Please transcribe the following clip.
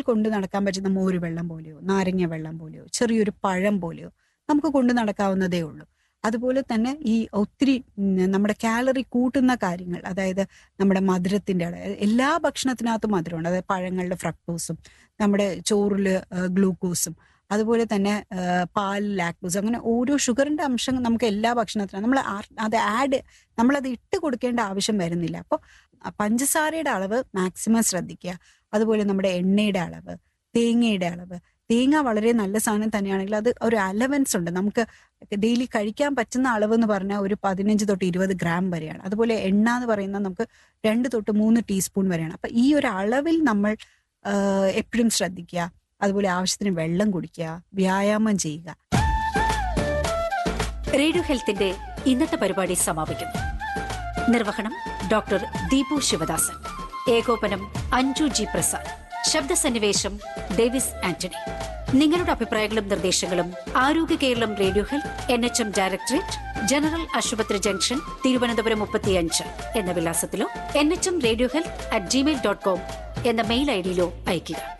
കൊണ്ടു നടക്കാൻ പറ്റുന്ന മോര് വെള്ളം പോലെയോ നാരങ്ങ വെള്ളം പോലെയോ ചെറിയൊരു പഴം പോലെയോ നമുക്ക് കൊണ്ടു നടക്കാവുന്നതേ ഉള്ളൂ അതുപോലെ തന്നെ ഈ ഒത്തിരി ഉം, നമ്മുടെ കാലറി കൂട്ടുന്ന കാര്യങ്ങൾ അതായത് നമ്മുടെ മധുരത്തിന്റെ അളവ് എല്ലാ ഭക്ഷണത്തിനകത്തും മധുരമുണ്ട് അതായത് പഴങ്ങളുടെ ഫ്രക്ടോസും നമ്മുടെ ചോറിൽ ഗ്ലൂക്കോസും അതുപോലെ തന്നെ ആ, പാൽ ലാക്ടോസ് അങ്ങനെ ഓരോ ഷുഗറിന്റെ അംശം നമുക്ക് എല്ലാ ഭക്ഷണത്തിനും നമ്മൾ ആ- അത് ആഡ് നമ്മളത് ഇട്ട് കൊടുക്കേണ്ട ആവശ്യം വരുന്നില്ല അപ്പോൾ പഞ്ചസാരയുടെ അളവ് മാക്സിമം ശ്രദ്ധിക്കുക അതുപോലെ നമ്മുടെ എണ്ണയുടെ അളവ് തേങ്ങയുടെ അളവ് തേങ്ങ വളരെ നല്ല സാധനം തന്നെയാണെങ്കിൽ അത് ഒരു അലവൻസ് ഉണ്ട് നമുക്ക് ഡെയിലി കഴിക്കാൻ പറ്റുന്ന അളവ് എന്ന് പറഞ്ഞാൽ ഒരു പതിനഞ്ച് തൊട്ട് ഇരുപത് ഗ്രാം വരെയാണ് അതുപോലെ എണ്ണ എന്ന് പറയുന്നത് നമുക്ക് രണ്ട് തൊട്ട് മൂന്ന് ടീസ്പൂൺ വരെയാണ് അപ്പൊ ഈ ഒരു അളവിൽ നമ്മൾ എപ്പോഴും ശ്രദ്ധിക്കുക അതുപോലെ ആവശ്യത്തിന് വെള്ളം കുടിക്കുക വ്യായാമം ചെയ്യുക റേഡിയോ ഹെൽത്തിന്റെ ഇന്നത്തെ പരിപാടി സമാപിക്കുന്നു നിർവഹണം ഡോക്ടർ ദീപു ശിവദാസൻ ഏകോപനം അഞ്ജു ജി പ്രസാദ് ശബ്ദസന്നിവേശം ഡേവിസ് ആന്റണി നിങ്ങളുടെ അഭിപ്രായങ്ങളും നിർദ്ദേശങ്ങളും Arogya Keralam radio health N H M directorate general ആശുപത്രി ജംഗ്ഷൻ തിരുവനന്തപുരം മുപ്പത്തിയഞ്ച് എന്ന വിലാസത്തിലോ N H M radio health at Gmail dot com എന്ന മെയിൽ ഐഡിയിലോ അയയ്ക്കുക